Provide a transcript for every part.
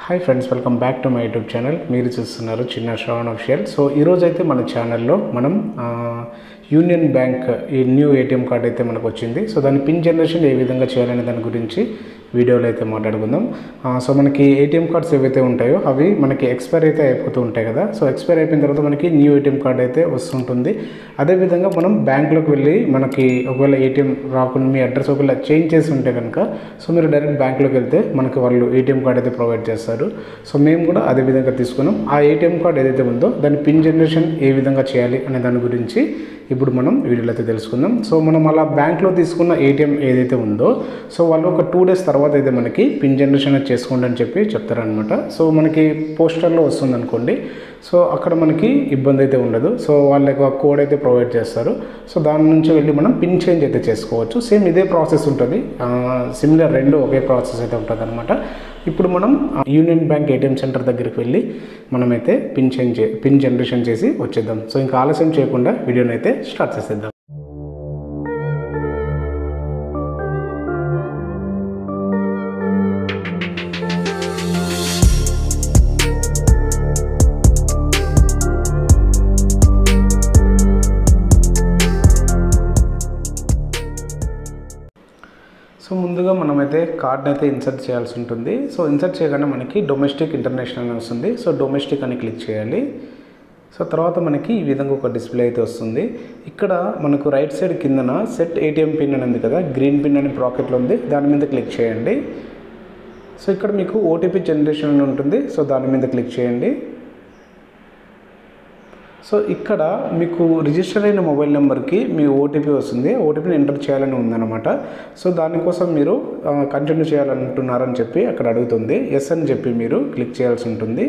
hi friends welcome back to my YouTube channel మీరు చూస్తున్నారు చిన్న శ్రవణ్ అఫిషియల్ సో ఈరోజు అయితే మన ఛానల్లో మనం ఆ, యూనియన్ బ్యాంక్ ఈ న్యూ ఏటీఎం కార్డ్ అయితే మనకు వచ్చింది సో దాని పిన్ జనరేషన్ ఏ విధంగా చేయాలనే దాని గురించి వీడియోలో అయితే మాట్లాడుకుందాం ఆ, సో మనకి ఏటీఎం కార్డ్స్ ఏవైతే ఉంటాయో అవి మనకి ఎక్స్పైర్ అయితే అయిపోతూ ఉంటాయి కదా సో ఎక్స్పైర్ అయిపోయిన తర్వాత మనకి న్యూ ఏటీఎం కార్డ్ అయితే వస్తుంటుంది అదేవిధంగా మనం బ్యాంక్లోకి వెళ్ళి మనకి ఒకవేళ ఏటీఎం రాకుండా మీ అడ్రస్ ఒకవేళ చేంజ్ చేసి ఉంటే కనుక సో మీరు డైరెక్ట్ బ్యాంక్లోకి వెళ్తే మనకి వాళ్ళు ఏటీఎం కార్డ్ అయితే ప్రొవైడ్ చేస్తారు సో మేము కూడా అదే విధంగా తీసుకున్నాం ఆ ఏటీఎం కార్డ్ ఏదైతే ఉందో దాని పిన్ జనరేషన్ ఏ విధంగా చేయాలి అనే దాని గురించి ఇప్పుడు మనం వీడియోలో అయితే తెలుసుకుందాం సో మనం అలా బ్యాంక్లో తీసుకున్న ఏటీఎం ఏదైతే ఉందో సో వాళ్ళు ఒక టూ డేస్ తర్వాత అయితే మనకి పిన్ జనరేషన్ అనేది చేసుకోండి అని చెప్పి చెప్తారనమాట సో మనకి పోస్టర్లో వస్తుంది అనుకోండి సో అక్కడ మనకి ఇబ్బంది అయితే ఉండదు సో వాళ్ళ యొక్క కోడ్ అయితే ప్రొవైడ్ చేస్తారు సో దాని నుంచి వెళ్ళి మనం పిన్ చేంజ్ అయితే చేసుకోవచ్చు సేమ్ ఇదే ప్రాసెస్ ఉంటుంది సిమిలర్ రెండు ఒకే ప్రాసెస్ అయితే ఉంటుంది అనమాట ఇప్పుడు మనం ఆ, యూనియన్ బ్యాంక్ ఏటీఎం సెంటర్ దగ్గరికి వెళ్ళి మనమైతే పిన్ చేంజ్ చే- పిన్ జనరేషన్ చేసి వచ్చేద్దాం సో ఇంకా ఆలస్యం చేయకుండా వీడియోని అయితే స్టార్ట్ చేసేద్దాం సో ముందుగా మనమైతే కార్డ్ని అయితే ఇన్సర్ట్ చేయాల్సి ఉంటుంది సో ఇన్సర్ట్ చేయగానే మనకి డొమెస్టిక్ ఇంటర్నేషనల్ అని వస్తుంది సో డొమెస్టిక్ అని క్లిక్ చేయాలి సో తర్వాత మనకి ఈ విధంగా ఒక డిస్ప్లే అయితే వస్తుంది ఇక్కడ మనకు రైట్ సైడ్ కిందన సెట్ ఏటీఎం పిన్ అని ఉంది కదా గ్రీన్ పిన్ అని బ్రాకెట్లో ఉంది దాని మీద క్లిక్ చేయండి సో ఇక్కడ మీకు ఓటీపీ జనరేషన్ అని ఉంటుంది సో దాని మీద క్లిక్ చేయండి సో ఇక్కడ మీకు రిజిస్టర్ అయిన మొబైల్ నెంబర్కి మీ ఓటీపీ వస్తుంది ఓటీపీని ఎంటర్ చేయాలని ఉందన్నమాట సో దానికోసం మీరు కంటిన్యూ చేయాలంటున్నారని చెప్పి అక్కడ అడుగుతుంది ఎస్ అని చెప్పి మీరు క్లిక్ చేయాల్సి ఉంటుంది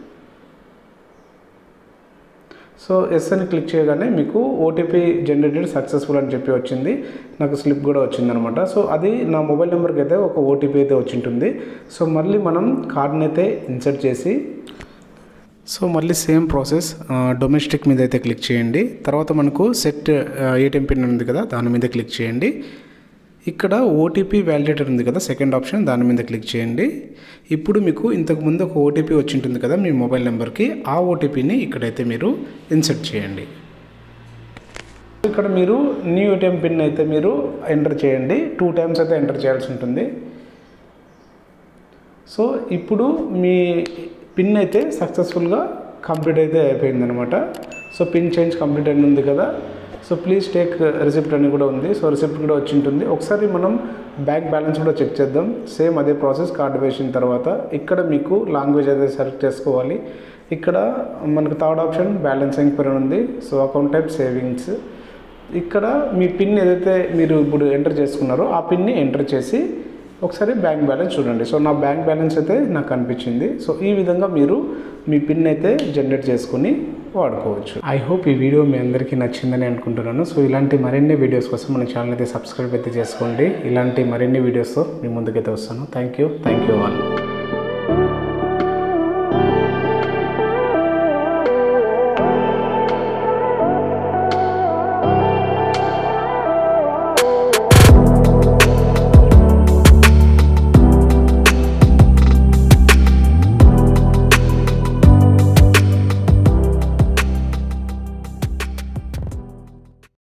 సో ఎస్ అని క్లిక్ చేయగానే మీకు ఓటీపీ జనరేటెడ్ సక్సెస్ఫుల్ అని చెప్పి వచ్చింది నాకు స్లిప్ కూడా వచ్చిందనమాట సో అది నా మొబైల్ నెంబర్కి అయితే ఒక ఓటీపీ అయితే వచ్చి ఉంటుంది సో మళ్ళీ మనం కార్డ్ని అయితే ఇన్సర్ట్ చేసి సో మళ్ళీ సేమ్ ప్రాసెస్ డొమెస్టిక్ మీద అయితే క్లిక్ చేయండి తర్వాత మనకు సెట్ ఏటీఎం పిన్ ఉంది కదా దాని మీద క్లిక్ చేయండి ఇక్కడ ఓటీపీ వ్యాలిడేటర్ ఉంది కదా సెకండ్ ఆప్షన్ దాని మీద క్లిక్ చేయండి ఇప్పుడు మీకు ఇంతకు ముందు ఒక ఓటీపీ వచ్చి ఉంటుంది కదా మీ మొబైల్ నెంబర్కి ఆ ఓటీపీని ఇక్కడైతే మీరు ఇన్సర్ట్ చేయండి ఇక్కడ మీరు న్యూ ఏటీఎం పిన్ అయితే మీరు ఎంటర్ చేయండి టూ టైమ్స్ అయితే ఎంటర్ చేయాల్సి ఉంటుంది సో ఇప్పుడు మీ పిన్ అయితే సక్సెస్ఫుల్గా కంప్లీట్ అయితే అయిపోయిందనమాట సో పిన్ చేంజ్ కంప్లీట్ అయిన ఉంది కదా సో ప్లీజ్ టేక్ రిసిప్ట్ అని కూడా ఉంది సో రిసిప్ట్ కూడా వచ్చి ఉంటుంది ఒకసారి మనం బ్యాంక్ బ్యాలెన్స్ కూడా చెక్ చేద్దాం సేమ్ అదే ప్రాసెస్ కార్డు వేసిన తర్వాత ఇక్కడ మీకు లాంగ్వేజ్ అయితే సెలెక్ట్ చేసుకోవాలి ఇక్కడ మనకు థర్డ్ ఆప్షన్ బ్యాలెన్స్ ఎంక్వైరీ ఉంది సో అకౌంట్ టైప్ సేవింగ్స్ ఇక్కడ మీ పిన్ ఏదైతే మీరు ఇప్పుడు ఎంటర్ చేసుకున్నారో ఆ పిన్ని ఎంటర్ చేసి ఒకసారి బ్యాంక్ బ్యాలెన్స్ చూడండి సో నా బ్యాంక్ బ్యాలెన్స్ అయితే నాకు కనిపించింది సో ఈ విధంగా మీరు మీ పిన్ అయితే జనరేట్ చేసుకుని వాడుకోవచ్చు ఐ హోప్ ఈ వీడియో మీ అందరికీ నచ్చిందని అనుకుంటున్నాను సో ఇలాంటి మరిన్ని వీడియోస్ కోసం మన ఛానల్ అయితే సబ్స్క్రైబ్ అయితే చేసుకోండి ఇలాంటి మరిన్ని వీడియోస్తో మీ ముందుకైతే వస్తాను thank you thank you all